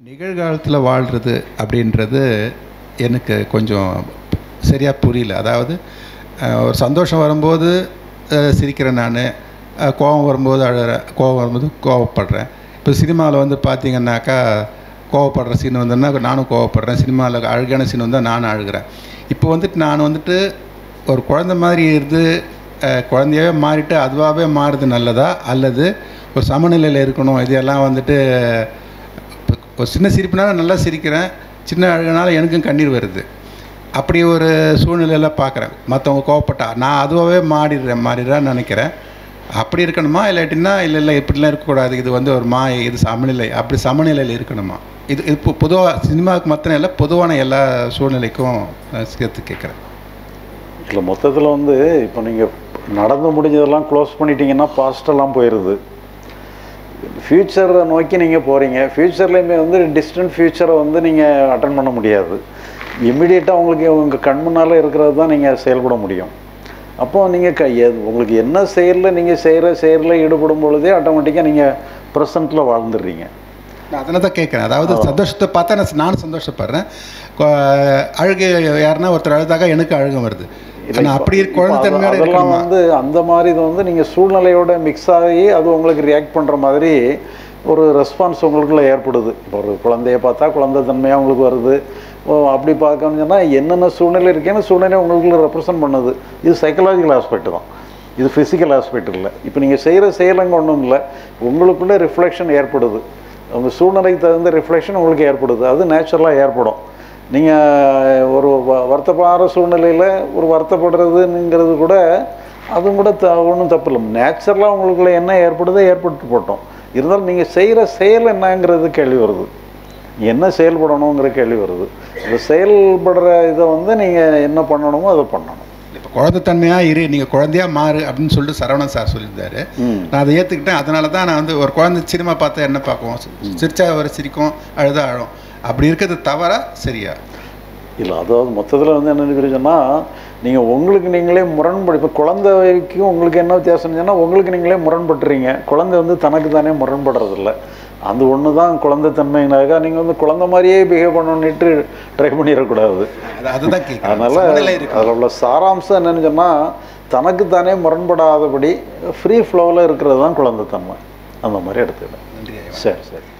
நிகழ்காலத்தில் வாழ்கிறது அப்படின்றது எனக்கு கொஞ்சம் சரியாக புரியல அதாவது அஹ், ஒரு சந்தோஷம் வரும்போது அஹ், சிரிக்கிறேன் நான் கோபம் வரும்போது அழுகிறேன் கோபம் வரும்போது கோவப்படுறேன் இப்போ சினிமாவில் வந்து பார்த்தீங்கன்னாக்கா கோவப்படுற சீன் வந்தோன்னா நானும் கோவப்படுறேன் சினிமாவில் அழுகான சீன் வந்தால் நானும் அழுகிறேன் இப்போ வந்துட்டு நான் வந்துட்டு ஒரு குழந்தை மாதிரி இருந்து அஹ், குழந்தையாவே மாறிட்டு அதுவாகவே மாறுறது நல்லதா அல்லது ஒரு சமநிலையில் இருக்கணும் இதெல்லாம் வந்துட்டு இப்போ ஒரு சின்ன சிரிப்புனால நல்லா சிரிக்கிறேன் சின்ன அழுகுனால எனக்கும் கண்ணீர் வருது அப்படி ஒரு சூழ்நிலையில் பார்க்குறேன் மற்றவங்க கோவப்பட்டா நான் அதுவாகவே மாறிடுறேன் மாறிடுறேன்னு நினைக்கிறேன் அப்படி இருக்கணுமா இல்லாட்டின்னா இல்லை இல்லை இப்படிலாம் இருக்கக்கூடாது இது வந்து ஒரு மாயை இது சமநிலை அப்படி சமநிலையில் இருக்கணுமா இது இப்போ பொதுவாக சினிமாவுக்கு மாத்திரம் இல்லை பொதுவான எல்லா சூழ்நிலைக்கும் நான் சேர்த்து கேட்குறேன் இல்லை மொத்தத்தில் வந்து இப்போ நீங்கள் நடந்து முடிஞ்சதெல்லாம் க்ளோஸ் பண்ணிட்டீங்கன்னா பாஸ்டெல்லாம் போயிடுது ஃப்யூச்சரை நோக்கி நீங்கள் போகிறீங்க ஃப்யூச்சர்லேயுமே வந்து டிஸ்டன்ட் ஃப்யூச்சரை வந்து நீங்கள் அட்டன் பண்ண முடியாது இம்மிடியேட்டாக உங்களுக்கு உங்கள் கண் முன்னால் இருக்கிறது தான் நீங்கள் செயல்பட முடியும் அப்போ நீங்கள் க எது- உங்களுக்கு என்ன செயலில் நீங்கள் செய்கிற செயலில் ஈடுபடும் பொழுதே ஆட்டோமேட்டிக்காக நீங்கள் ப்ரெசண்ட்டில் வாழ்ந்துடுறீங்க நான் அதனால தான் கேட்குறேன் அதாவது சந்தோஷத்தை பார்த்தா நான் நானும் சந்தோஷப்படுறேன் கொ- அழுகை யாருன்னா ஒருத்தர் அழுதாக எனக்கு அழுகம் வருது ஆனால் அப்படி இப்போ குழந்தைத்தன்மையோட அது- அதெல்லாம் இருக்கணுமா வந்து அந்த மாதிரி இது வந்து நீங்கள் சூழ்நிலையோட மிக்ஸ் ஆகி அது உங்களுக்கு ரியாக்ட் பண்ணுற மாதிரி ஒரு ரெஸ்பான்ஸ் உங்களுக்குள்ள ஏற்படுது இப்போ ஒரு குழந்தைய பார்த்தா குழந்தைத்தன்மையாக உங்களுக்கு வருது ஓ அப்படி பார்க்கணும்னு சொன்னால் என்னென்ன சூழ்நிலை இருக்கேன்னு சூழ்நிலை உங்களுக்குள்ள ரெப்ரசன்ட் பண்ணுது இது சைக்கலாஜிக்கல் ஆஸ்பெக்ட் தான் இது ஃபிசிக்கல் ஆஸ்பெக்ட் இல்லை இப்போ நீங்கள் செய்கிற செயலங்க ஒன்றும் இல்லை உங்களுக்குள்ளே ரிஃப்ளெக்ஷன் ஏற்படுது உங்கள் சூழ்நிலைக்கு தகுந்த ரிஃப்ளெக்ஷன் உங்களுக்கு ஏற்படுது அது நேச்சுரலாக ஏற்படும் நீங்கள் ஒரு வ- வருத்தப்படுற சூழ்நிலையில் ஒரு வருத்தப்படுறதுங்கிறது கூட அதுவும் கூட த ஒன்றும் தப்பு இல்லை நேச்சுரலாக உங்களுக்குள்ள என்ன ஏற்படுதோ ஏற்பட்டு போட்டோம் இருந்தாலும் நீங்கள் செய்கிற செயல் என்னங்கிறது கேள்வி வருது என்ன செயல்படணுங்கிற கேள்வி வருது இந்த செயல்படுற இதை வந்து நீங்கள் என்ன பண்ணணுமோ அதை பண்ணணும் இப்போ குழந்தைத்தன்மையாக இரு நீங்கள் குழந்தையா மாறு அப்படின்னு சொல்லிட்டு சரவணன் சார் சொல்லியிருந்தாரு ம் நான் அதை ஏற்றுக்கிட்டேன் அதனால தான் நான் வந்து ஒரு குழந்தை சினிமா பார்த்தா என்ன பார்க்கும் சி- சிரிச்சா ஒரு சிரிக்கும் அழுதா அழும் அப்படி இருக்கிறது தவறா சரியா இல்லை அதாவது மொத்தத்தில் வந்து என்ன சொன்னால் நீங்கள் உங்களுக்கு நீங்களே முரண்படு இப்போ குழந்தைக்கும் உங்களுக்கு என்ன வித்தியாசம்னு சொன்னால் உங்களுக்கு நீங்களே முரண்பட்டுறீங்க குழந்தை வந்து தனக்கு தானே முரண்படுறதில்ல அது ஒன்று தான் குழந்தைத்தன்மைனாக்கா நீங்கள் வந்து குழந்தை மாதிரியே பிஹேவ் பண்ணணுன்ட்டு ட்ரை பண்ணிடக்கூடாது அது அதுதான் கேட்குறேன் அதனால் சமநிலை இருக்கு அதில் உள்ள சாராம்சம் என்னன்னு சொன்னால் தனக்கு தானே முரண்படாதபடி ஃப்ரீ ஃப்ளோவில் இருக்கிறது தான் குழந்தைத்தன்மை அந்த மாதிரி எடுத்துக்கிட்டேன் நன்றி ஐயா. சரி சரி